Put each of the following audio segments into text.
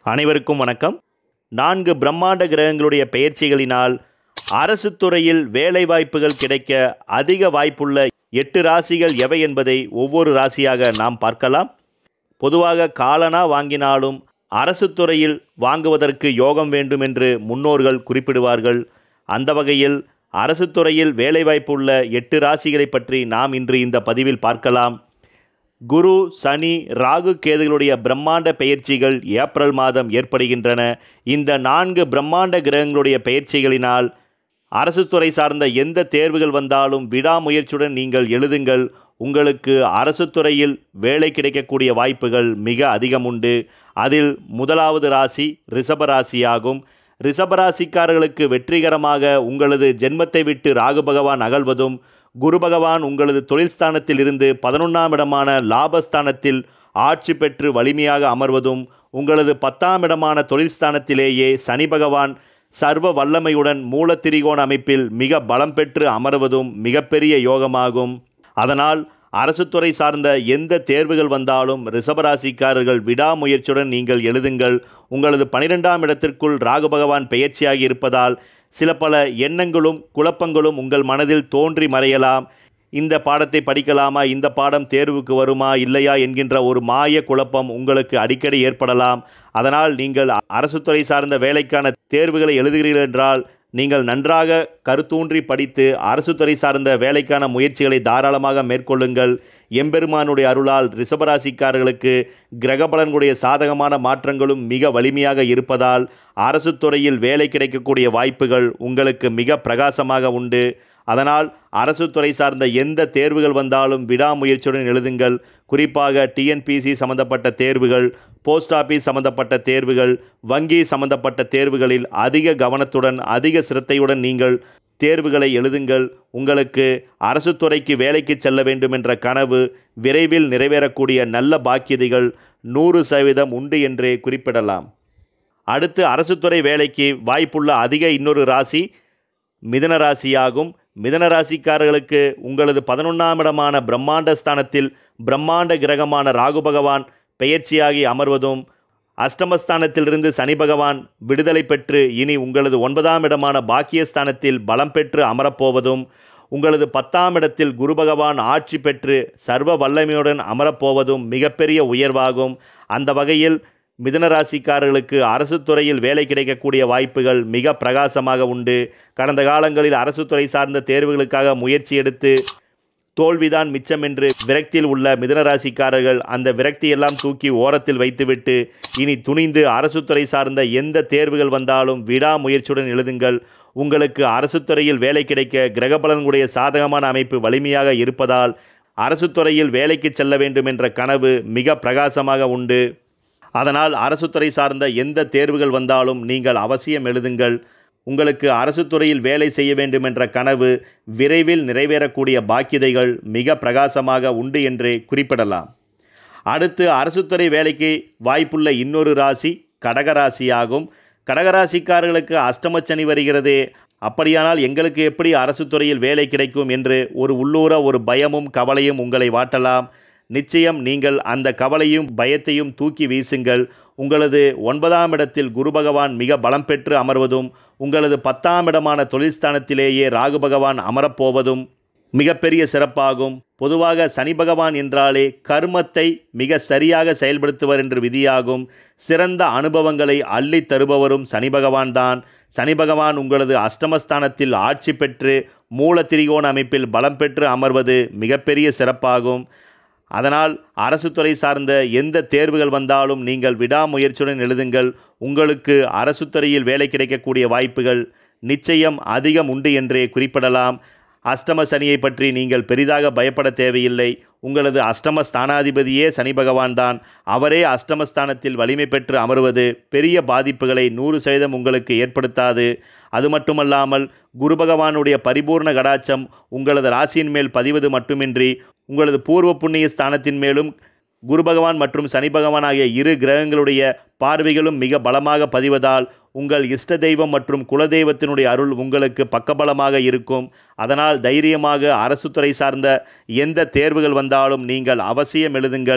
அனைவருக்கும் வணக்கம் நான்கு பிரம்மாண்ட கிரகங்களுடைய பெயர்ச்சிகளினால் அரசு துறையில் வேலைவாய்ப்புகள் கிடைக்க அதிக வாய்ப்புள்ள எட்டு ராசிகள் எவை என்பதை ஒவ்வொரு ராசியாக நாம் பார்க்கலாம் பொதுவாக காலனா வாங்கினாலும் அரசு துறையில் வாங்குவதற்கு யோகம் வேண்டும் என்று முன்னோர்கள் குறிப்பிடுவார்கள் அந்த வகையில் அரசு துறையில் வேலைவாய்ப்புள்ள எட்டு ராசிகளை பற்றி நாம் இன்று இந்த பதிவில் பார்க்கலாம் குரு சனி ராகு கேதுகளுடைய பிரம்மாண்ட பெயர்ச்சிகள் ஏப்ரல் மாதம் ஏற்படுகின்றன இந்த நான்கு பிரம்மாண்ட கிரகங்களுடைய பெயர்ச்சிகளினால் அரசு துறை சார்ந்த எந்த தேர்வுகள் வந்தாலும் விடாமுயற்சியுடன் நீங்கள் எழுதுங்கள் உங்களுக்கு அரசு துறையில் வேலை கிடைக்கக்கூடிய வாய்ப்புகள் மிக அதிகம் உண்டு அதில் முதலாவது ராசி ரிஷப ராசியாகும் ரிஷபராசிக்காரர்களுக்கு வெற்றிகரமாக உங்களது ஜென்மத்தை விட்டு ராகு பகவான் அகழ்வதும் குரு பகவான் உங்களது தொழில் ஸ்தானத்தில் இருந்து பதினொன்றாம் இடமான லாபஸ்தானத்தில் ஆட்சி பெற்று வலிமையாக அமர்வதும் உங்களது பத்தாம் இடமான தொழில் ஸ்தானத்திலேயே சனி பகவான் சர்வ வல்லமையுடன் மூலத்திரிகோண அமைப்பில் மிக பலம் பெற்று அமர்வதும் மிகப்பெரிய யோகமாகும் அதனால் அரசு துறை சார்ந்த எந்த தேர்வுகள் வந்தாலும் ரிஷபராசிக்காரர்கள் விடாமுயற்சியுடன் நீங்கள் எழுதுங்கள் உங்களது பனிரெண்டாம் இடத்திற்குள் ராகு பகவான் பெயர்ச்சியாகி இருப்பதால் சில பல எண்ணங்களும் குழப்பங்களும் உங்கள் மனதில் தோன்றி மறையலாம் இந்த பாடத்தை படிக்கலாமா இந்த பாடம் தேர்வுக்கு வருமா இல்லையா என்கின்ற ஒரு மாய குழப்பம் உங்களுக்கு அடிக்கடி ஏற்படலாம் அதனால் நீங்கள் அரசு துறை சார்ந்த வேலைக்கான தேர்வுகளை எழுதுகிறீர்கள் என்றால் நீங்கள் நன்றாக கருத்தூன்றி படித்து அரசு துறை சார்ந்த வேலைக்கான முயற்சிகளை தாராளமாக மேற்கொள்ளுங்கள் எம்பெருமானுடைய அருளால் ரிஷபராசிக்காரர்களுக்கு கிரகபலன்களுடைய சாதகமான மாற்றங்களும் மிக வலிமையாக இருப்பதால் அரசு துறையில் வேலை கிடைக்கக்கூடிய வாய்ப்புகள் உங்களுக்கு மிக பிரகாசமாக உண்டு அதனால் அரசு துறை சார்ந்த எந்த தேர்வுகள் வந்தாலும் விடாமுயற்சியுடன் எழுதுங்கள் குறிப்பாக டிஎன்பிசி சம்பந்தப்பட்ட தேர்வுகள் போஸ்ட் ஆஃபீஸ் சம்பந்தப்பட்ட தேர்வுகள் வங்கி சம்பந்தப்பட்ட தேர்வுகளில் அதிக கவனத்துடன் அதிக சிரத்தையுடன் நீங்கள் தேர்வுகளை எழுதுங்கள் உங்களுக்கு அரசு துறைக்கு வேலைக்கு செல்ல வேண்டும் என்ற கனவு விரைவில் நிறைவேறக்கூடிய நல்ல பாக்கியதைகள் நூறு சதவீதம் உண்டு என்றே குறிப்பிடலாம் அடுத்து அரசு துறை வேலைக்கு வாய்ப்புள்ள அதிக இன்னொரு ராசி மிதன ராசியாகும் மிதன ராசிக்காரர்களுக்கு உங்களது பதினொன்றாம் இடமான பிரம்மாண்ட ஸ்தானத்தில் பிரம்மாண்ட கிரகமான ராகு பகவான் பெயர்ச்சியாகி அமர்வதும் அஷ்டமஸ்தானத்திலிருந்து சனி பகவான் விடுதலை பெற்று இனி உங்களது ஒன்பதாம் இடமான பாக்கியஸ்தானத்தில் பலம் பெற்று அமரப்போவதும் உங்களது பத்தாம் இடத்தில் குரு பகவான் ஆட்சி பெற்று சர்வ வல்லமையுடன் அமரப்போவதும் மிகப்பெரிய உயர்வாகும் அந்த வகையில் மிதனராசிக்காரர்களுக்கு அரசு துறையில் வேலை கிடைக்கக்கூடிய வாய்ப்புகள் மிக பிரகாசமாக உண்டு கடந்த காலங்களில் அரசு துறை சார்ந்த தேர்வுகளுக்காக முயற்சி எடுத்து தோல்விதான் மிச்சம் என்று விரக்தியில் உள்ள மிதனராசிக்காரர்கள் அந்த விரக்தியெல்லாம் தூக்கி ஓரத்தில் வைத்துவிட்டு இனி துணிந்து அரசு துறை சார்ந்த எந்த தேர்வுகள் வந்தாலும் விடாமுயற்சியுடன் எழுதுங்கள் உங்களுக்கு அரசு துறையில் வேலை கிடைக்க கிரகபலன்களுடைய சாதகமான அமைப்பு வலிமையாக இருப்பதால் அரசு துறையில் வேலைக்கு செல்ல வேண்டும் என்ற கனவு மிக பிரகாசமாக உண்டு அதனால் அரசு துறை சார்ந்த எந்த தேர்வுகள் வந்தாலும் நீங்கள் அவசியம் எழுதுங்கள் உங்களுக்கு அரசு துறையில் வேலை செய்ய வேண்டும் என்ற கனவு விரைவில் நிறைவேறக்கூடிய பாக்கியதைகள் மிக பிரகாசமாக உண்டு என்றே குறிப்பிடலாம் அடுத்து அரசு துறை வேலைக்கு வாய்ப்புள்ள இன்னொரு ராசி கடகராசியாகும் கடகராசிக்காரர்களுக்கு அஷ்டமச்சனி வருகிறதே அப்படியானால் எங்களுக்கு எப்படி அரசு துறையில் வேலை கிடைக்கும் என்று ஒரு உள்ளூர ஒரு பயமும் கவலையும் உங்களை வாட்டலாம் நிச்சயம் நீங்கள் அந்த கவலையும் பயத்தையும் தூக்கி வீசுங்கள் உங்களது ஒன்பதாம் இடத்தில் குரு பகவான் மிக பலம் பெற்று அமர்வதும் உங்களது பத்தாம் இடமான தொழில்ஸ்தானத்திலேயே ராகு பகவான் அமரப்போவதும் மிகப்பெரிய சிறப்பாகும் பொதுவாக சனி பகவான் என்றாலே கர்மத்தை மிக சரியாக செயல்படுத்துவர் என்று விதியாகும் சிறந்த அனுபவங்களை அள்ளி தருபவரும் சனி பகவான் தான் சனி பகவான் உங்களது அஷ்டமஸ்தானத்தில் ஆட்சி பெற்று மூல திரிகோண அமைப்பில் பலம் பெற்று அமர்வது மிகப்பெரிய சிறப்பாகும் அதனால் அரசு துறை சார்ந்த எந்த தேர்வுகள் வந்தாலும் நீங்கள் விடாமுயற்சியுடன் எழுதுங்கள் உங்களுக்கு அரசு துறையில் வேலை கிடைக்கக்கூடிய வாய்ப்புகள் நிச்சயம் அதிகம் உண்டு என்றே குறிப்பிடலாம் அஷ்டம சனியை பற்றி நீங்கள் பெரிதாக பயப்பட தேவையில்லை உங்களது அஷ்டம ஸ்தானாதிபதியே சனி பகவான் தான் அவரே அஷ்டமஸ்தானத்தில் வலிமை பெற்று அமர்வது பெரிய பாதிப்புகளை நூறு சதவீதம் உங்களுக்கு ஏற்படுத்தாது அது மட்டுமல்லாமல் குரு பகவானுடைய பரிபூர்ண கடாட்சம் உங்களது ராசியின் மேல் பதிவது மட்டுமின்றி உங்களது பூர்வ புண்ணிய ஸ்தானத்தின் மேலும் குரு பகவான் மற்றும் சனி பகவான் ஆகிய இரு கிரகங்களுடைய பார்வைகளும் மிக பலமாக பதிவதால் உங்கள் இஷ்ட தெய்வம் மற்றும் குலதெய்வத்தினுடைய அருள் உங்களுக்கு பக்கபலமாக இருக்கும் அதனால் தைரியமாக அரசு துறை சார்ந்த எந்த தேர்வுகள் வந்தாலும் நீங்கள் அவசியம் எழுதுங்கள்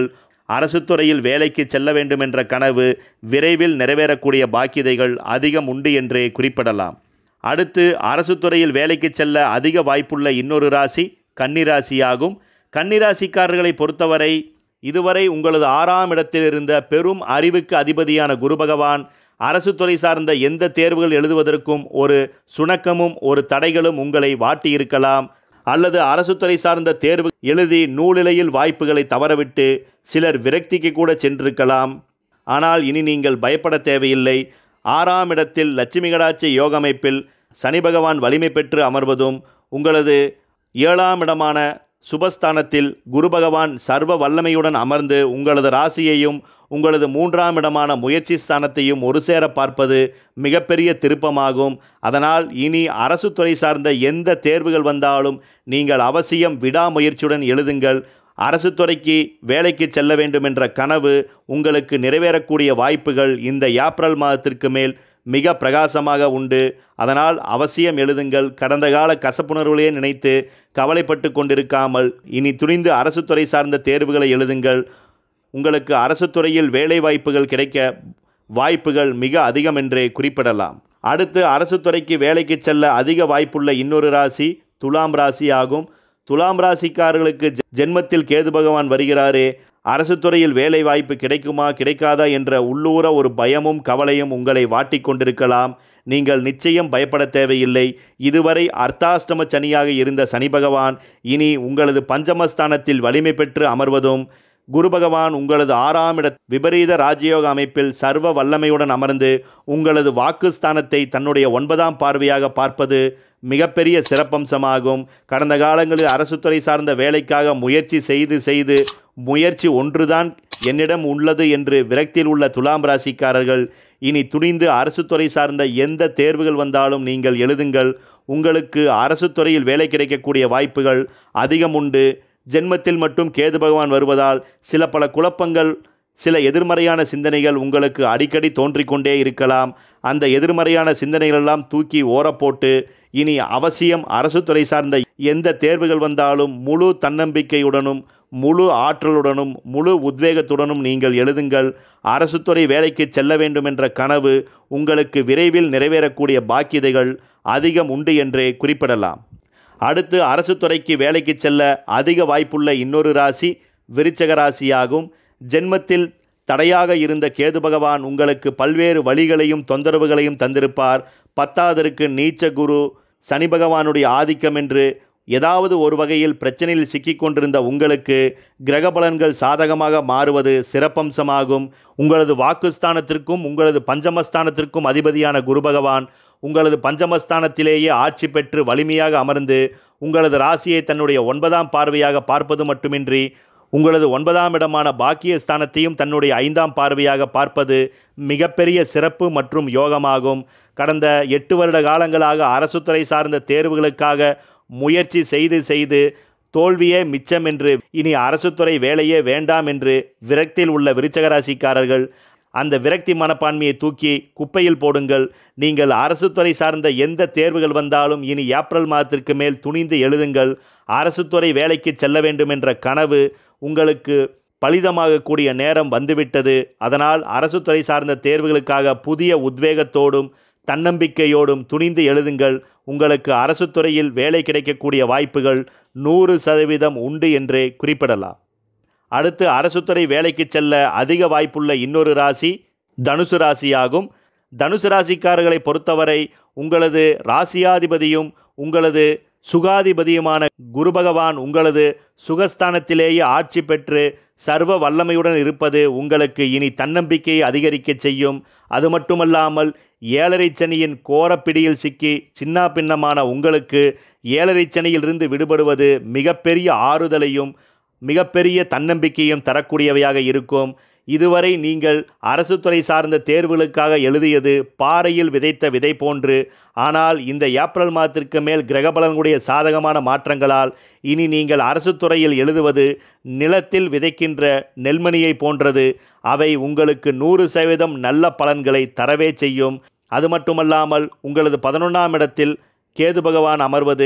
அரசு துறையில் வேலைக்கு செல்ல வேண்டும் என்ற கனவு விரைவில் நிறைவேறக்கூடிய பாக்கியதைகள் அதிகம் உண்டு என்றே குறிப்பிடலாம் அடுத்து அரசு துறையில் வேலைக்கு செல்ல அதிக வாய்ப்புள்ள இன்னொரு ராசி கன்னிராசியாகும் கன்னிராசிக்காரர்களை பொறுத்தவரை இதுவரை உங்களது ஆறாம் இடத்தில் இருந்த பெரும் அறிவுக்கு அதிபதியான குரு பகவான் அரசு துறை சார்ந்த எந்த தேர்வுகள் எழுதுவதற்கும் ஒரு சுணக்கமும் ஒரு தடைகளும் உங்களை வாட்டியிருக்கலாம் அல்லது அரசு துறை சார்ந்த தேர்வு எழுதி நூலிலையில் வாய்ப்புகளை தவறவிட்டு சிலர் விரக்திக்கு கூட சென்றிருக்கலாம் ஆனால் இனி நீங்கள் பயப்பட தேவையில்லை ஆறாம் இடத்தில் லட்சுமி கடாட்சி யோக அமைப்பில் சனி பகவான் வலிமை பெற்று அமர்வதும் உங்களது ஏழாம் இடமான சுபஸ்தானத்தில் குரு பகவான் சர்வ வல்லமையுடன் அமர்ந்து உங்களது ராசியையும் உங்களது மூன்றாம் இடமான முயற்சி ஸ்தானத்தையும் ஒரு சேர பார்ப்பது மிகப்பெரிய திருப்பமாகும் அதனால் இனி அரசு துறை சார்ந்த எந்த தேர்வுகள் வந்தாலும் நீங்கள் அவசியம் விடாமுயற்சியுடன் எழுதுங்கள் அரசு துறைக்கு வேலைக்கு செல்ல வேண்டும் என்ற கனவு உங்களுக்கு நிறைவேறக்கூடிய வாய்ப்புகள் இந்த ஏப்ரல் மாதத்திற்கு மேல் மிக பிரகாசமாக உண்டு அதனால் அவசியம் எழுதுங்கள் கடந்த கால கசப்புணர்வுகளையே நினைத்து கவலைப்பட்டு கொண்டிருக்காமல் இனி துணிந்து அரசு துறை சார்ந்த தேர்வுகளை எழுதுங்கள் உங்களுக்கு அரசு துறையில் வேலை வாய்ப்புகள் கிடைக்க வாய்ப்புகள் மிக அதிகம் என்றே குறிப்பிடலாம் அடுத்து அரசு துறைக்கு வேலைக்கு செல்ல அதிக வாய்ப்புள்ள இன்னொரு ராசி துலாம் ராசி ஆகும் துலாம் ராசிக்காரர்களுக்கு ஜெ- ஜென்மத்தில் கேது பகவான் வருகிறாரே அரசு துறையில் வேலை வாய்ப்பு கிடைக்குமா கிடைக்காதா என்ற உள்ளூர ஒரு பயமும் கவலையும் உங்களை வாட்டிக் கொண்டிருக்கலாம் நீங்கள் நிச்சயம் பயப்பட தேவையில்லை இதுவரை அர்த்தாஷ்டம சனியாக இருந்த சனி பகவான் இனி உங்களது பஞ்சமஸ்தானத்தில் வலிமை பெற்று அமர்வதும் குரு பகவான் உங்களது ஆறாம் இட விபரீத ராஜயோக அமைப்பில் சர்வ வல்லமையுடன் அமர்ந்து உங்களது வாக்குஸ்தானத்தை தன்னுடைய ஒன்பதாம் பார்வையாக பார்ப்பது மிகப்பெரிய சிறப்பம்சமாகும் கடந்த காலங்களில் அரசு துறை சார்ந்த வேலைக்காக முயற்சி செய்து செய்து முயற்சி ஒன்றுதான் என்னிடம் உள்ளது என்று விரக்தியில் உள்ள துலாம் ராசிக்காரர்கள் இனி துணிந்து அரசு துறை சார்ந்த எந்த தேர்வுகள் வந்தாலும் நீங்கள் எழுதுங்கள் உங்களுக்கு அரசு துறையில் வேலை கிடைக்கக்கூடிய வாய்ப்புகள் அதிகம் உண்டு ஜென்மத்தில் மட்டும் கேது பகவான் வருவதால் சில பல குழப்பங்கள் சில எதிர்மறையான சிந்தனைகள் உங்களுக்கு அடிக்கடி தோன்றிக்கொண்டே இருக்கலாம் அந்த எதிர்மறையான சிந்தனைகளெல்லாம் தூக்கி ஓரப்போட்டு இனி அவசியம் அரசு துறை சார்ந்த எந்த தேர்வுகள் வந்தாலும் முழு தன்னம்பிக்கையுடனும் முழு ஆற்றலுடனும் முழு உத்வேகத்துடனும் நீங்கள் எழுதுங்கள் அரசு துறை வேலைக்கு செல்ல வேண்டும் என்ற கனவு உங்களுக்கு விரைவில் நிறைவேறக்கூடிய பாக்கியதைகள் அதிகம் உண்டு என்றே குறிப்பிடலாம் அடுத்து அரசு துறைக்கு வேலைக்கு செல்ல அதிக வாய்ப்புள்ள இன்னொரு ராசி விருச்சக ராசியாகும் ஜென்மத்தில் தடையாக இருந்த கேது பகவான் உங்களுக்கு பல்வேறு வழிகளையும் தொந்தரவுகளையும் தந்திருப்பார் பத்தாவதற்கு நீச்ச குரு சனி பகவானுடைய ஆதிக்கம் என்று ஏதாவது ஒரு வகையில் பிரச்சனையில் சிக்கிக் கொண்டிருந்த உங்களுக்கு கிரக பலன்கள் சாதகமாக மாறுவது சிறப்பம்சமாகும் உங்களது வாக்குஸ்தானத்திற்கும் உங்களது பஞ்சமஸ்தானத்திற்கும் அதிபதியான குரு பகவான் உங்களது பஞ்சமஸ்தானத்திலேயே ஆட்சி பெற்று வலிமையாக அமர்ந்து உங்களது ராசியை தன்னுடைய ஒன்பதாம் பார்வையாக பார்ப்பது மட்டுமின்றி உங்களது ஒன்பதாம் இடமான பாக்கிய ஸ்தானத்தையும் தன்னுடைய ஐந்தாம் பார்வையாக பார்ப்பது மிகப்பெரிய சிறப்பு மற்றும் யோகமாகும் கடந்த எட்டு வருட காலங்களாக அரசு துறை சார்ந்த தேர்வுகளுக்காக முயற்சி செய்து செய்து தோல்வியே மிச்சம் என்று இனி அரசு துறை வேலையே வேண்டாம் என்று விரக்தியில் உள்ள விருச்சக ராசிக்காரர்கள் அந்த விரக்தி மனப்பான்மையை தூக்கி குப்பையில் போடுங்கள் நீங்கள் அரசு துறை சார்ந்த எந்த தேர்வுகள் வந்தாலும் இனி ஏப்ரல் மாதத்திற்கு மேல் துணிந்து எழுதுங்கள் அரசு துறை வேலைக்கு செல்ல வேண்டும் என்ற கனவு உங்களுக்கு பலிதமாகக்கூடிய நேரம் வந்துவிட்டது அதனால் அரசு துறை சார்ந்த தேர்வுகளுக்காக புதிய உத்வேகத்தோடும் தன்னம்பிக்கையோடும் துணிந்து எழுதுங்கள் உங்களுக்கு அரசு துறையில் வேலை கிடைக்கக்கூடிய வாய்ப்புகள் நூறு சதவீதம் உண்டு என்றே குறிப்பிடலாம் அடுத்து அரசு துறை வேலைக்கு செல்ல அதிக வாய்ப்புள்ள இன்னொரு ராசி தனுசு ராசியாகும் தனுசு ராசிக்காரர்களை பொறுத்தவரை உங்களது ராசியாதிபதியும் உங்களது சுகாதிபதியுமான குரு பகவான் உங்களது சுகஸ்தானத்திலேயே ஆட்சி பெற்று சர்வ வல்லமையுடன் இருப்பது உங்களுக்கு இனி தன்னம்பிக்கையை அதிகரிக்கச் செய்யும் அது மட்டுமல்லாமல் ஏழரை சனியின் கோரப்பிடியில் சிக்கி சின்னா பின்னமான உங்களுக்கு ஏழரை சனியிலிருந்து விடுபடுவது மிகப்பெரிய ஆறுதலையும் மிகப்பெரிய தன்னம்பிக்கையும் தரக்கூடியவையாக இருக்கும் இதுவரை நீங்கள் அரசு துறை சார்ந்த தேர்வுகளுக்காக எழுதியது பாறையில் விதைத்த விதை போன்று ஆனால் இந்த ஏப்ரல் மாதத்திற்கு மேல் கிரகபலனுடைய சாதகமான மாற்றங்களால் இனி நீங்கள் அரசு துறையில் எழுதுவது நிலத்தில் விதைக்கின்ற நெல்மணியை போன்றது அவை உங்களுக்கு நூறு சதவீதம் நல்ல பலன்களை தரவே செய்யும் அது மட்டுமல்லாமல் உங்களது பதினொன்றாம் இடத்தில் கேது பகவான் அமர்வது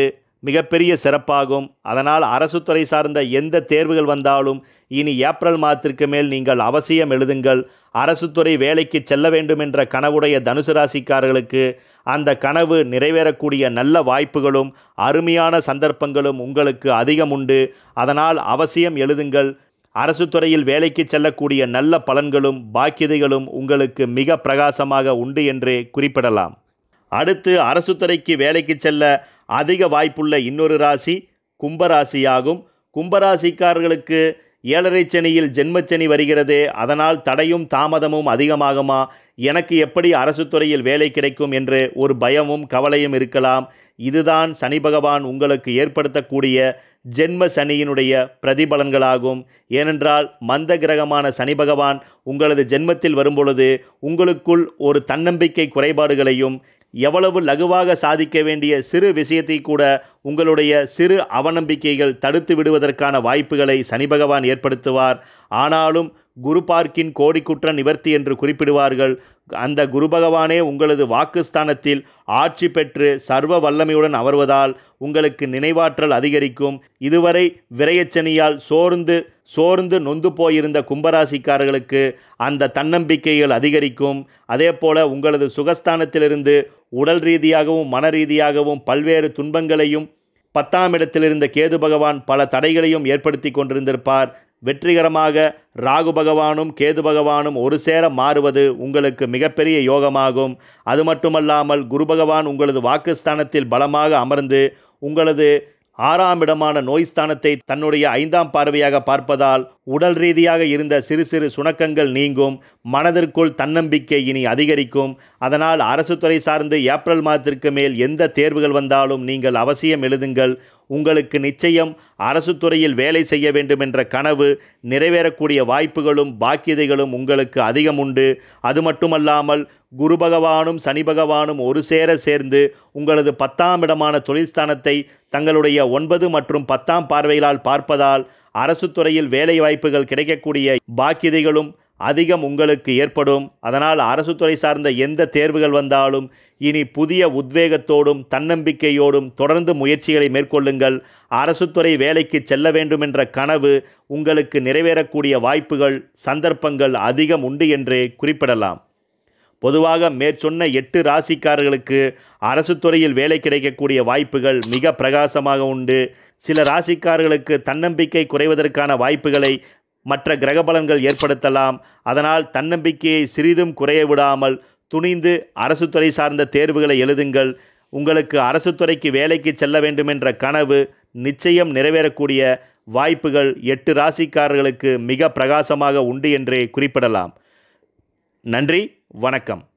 மிகப்பெரிய சிறப்பாகும் அதனால் அரசு துறை சார்ந்த எந்த தேர்வுகள் வந்தாலும் இனி ஏப்ரல் மாதத்திற்கு மேல் நீங்கள் அவசியம் எழுதுங்கள் அரசு துறை வேலைக்கு செல்ல வேண்டும் என்ற கனவுடைய தனுசு ராசிக்காரர்களுக்கு அந்த கனவு நிறைவேறக்கூடிய நல்ல வாய்ப்புகளும் அருமையான சந்தர்ப்பங்களும் உங்களுக்கு அதிகம் உண்டு அதனால் அவசியம் எழுதுங்கள் அரசு துறையில் வேலைக்கு செல்லக்கூடிய நல்ல பலன்களும் பாக்கியதைகளும் உங்களுக்கு மிக பிரகாசமாக உண்டு என்றே குறிப்பிடலாம் அடுத்து அரசு துறைக்கு வேலைக்கு செல்ல அதிக வாய்ப்புள்ள இன்னொரு ராசி கும்பராசியாகும் கும்பராசிக்காரர்களுக்கு ஏழரை சனியில் ஜென்மச்சனி வருகிறதே அதனால் தடையும் தாமதமும் அதிகமாகுமா எனக்கு எப்படி அரசு துறையில் வேலை கிடைக்கும் என்று ஒரு பயமும் கவலையும் இருக்கலாம் இதுதான் சனி பகவான் உங்களுக்கு ஏற்படுத்தக்கூடிய ஜென்ம சனியினுடைய பிரதிபலன்களாகும் ஏனென்றால் மந்த கிரகமான சனி பகவான் உங்களது ஜென்மத்தில் வரும்பொழுது உங்களுக்குள் ஒரு தன்னம்பிக்கை குறைபாடுகளையும் எவ்வளவு லகுவாக சாதிக்க வேண்டிய சிறு விஷயத்தை கூட உங்களுடைய சிறு அவநம்பிக்கைகள் தடுத்து விடுவதற்கான வாய்ப்புகளை சனி பகவான் ஏற்படுத்துவார் ஆனாலும் குரு பார்க்கின் கோடிக்குற்ற நிவர்த்தி என்று குறிப்பிடுவார்கள் அந்த குரு பகவானே உங்களது வாக்குஸ்தானத்தில் ஆட்சி பெற்று சர்வ வல்லமையுடன் அமர்வதால் உங்களுக்கு நினைவாற்றல் அதிகரிக்கும் இதுவரை விரயச்சனியால் சோர்ந்து சோர்ந்து நொந்து போயிருந்த கும்பராசிக்காரர்களுக்கு அந்த தன்னம்பிக்கைகள் அதிகரிக்கும் அதே போல உங்களது சுகஸ்தானத்திலிருந்து உடல் ரீதியாகவும் மன ரீதியாகவும் பல்வேறு துன்பங்களையும் பத்தாம் இடத்திலிருந்த கேது பகவான் பல தடைகளையும் ஏற்படுத்தி கொண்டிருந்திருப்பார் வெற்றிகரமாக ராகு பகவானும் கேது பகவானும் ஒரு சேர மாறுவது உங்களுக்கு மிகப்பெரிய யோகமாகும் அது மட்டுமல்லாமல் குரு பகவான் உங்களது வாக்குஸ்தானத்தில் பலமாக அமர்ந்து உங்களது ஆறாம் இடமான நோய் ஸ்தானத்தை தன்னுடைய ஐந்தாம் பார்வையாக பார்ப்பதால் உடல் ரீதியாக இருந்த சிறு சிறு சுணக்கங்கள் நீங்கும் மனதிற்குள் தன்னம்பிக்கை இனி அதிகரிக்கும் அதனால் அரசு துறை சார்ந்து ஏப்ரல் மாதத்திற்கு மேல் எந்த தேர்வுகள் வந்தாலும் நீங்கள் அவசியம் எழுதுங்கள் உங்களுக்கு நிச்சயம் அரசு துறையில் வேலை செய்ய வேண்டும் என்ற கனவு நிறைவேறக்கூடிய வாய்ப்புகளும் பாக்கியதைகளும் உங்களுக்கு அதிகம் உண்டு அது மட்டுமல்லாமல் குரு பகவானும் சனி பகவானும் ஒரு சேர சேர்ந்து உங்களது பத்தாம் இடமான தொழில்ஸ்தானத்தை தங்களுடைய ஒன்பது மற்றும் பத்தாம் பார்வைகளால் பார்ப்பதால் அரசு துறையில் வேலை வாய்ப்புகள் கிடைக்கக்கூடிய பாக்கியதைகளும் அதிகம் உங்களுக்கு ஏற்படும் அதனால் அரசு துறை சார்ந்த எந்த தேர்வுகள் வந்தாலும் இனி புதிய உத்வேகத்தோடும் தன்னம்பிக்கையோடும் தொடர்ந்து முயற்சிகளை மேற்கொள்ளுங்கள் அரசு துறை வேலைக்கு செல்ல வேண்டும் என்ற கனவு உங்களுக்கு நிறைவேறக்கூடிய வாய்ப்புகள் சந்தர்ப்பங்கள் அதிகம் உண்டு என்றே குறிப்பிடலாம் பொதுவாக மேற்சொன்ன எட்டு ராசிக்காரர்களுக்கு அரசு துறையில் வேலை கிடைக்கக்கூடிய வாய்ப்புகள் மிக பிரகாசமாக உண்டு சில ராசிக்காரர்களுக்கு தன்னம்பிக்கை குறைவதற்கான வாய்ப்புகளை மற்ற கிரகபலன்கள் ஏற்படுத்தலாம் அதனால் தன்னம்பிக்கையை சிறிதும் குறைய விடாமல் துணிந்து அரசு துறை சார்ந்த தேர்வுகளை எழுதுங்கள் உங்களுக்கு அரசு துறைக்கு வேலைக்கு செல்ல வேண்டும் என்ற கனவு நிச்சயம் நிறைவேறக்கூடிய வாய்ப்புகள் எட்டு ராசிக்காரர்களுக்கு மிக பிரகாசமாக உண்டு என்றே குறிப்பிடலாம் நன்றி வணக்கம்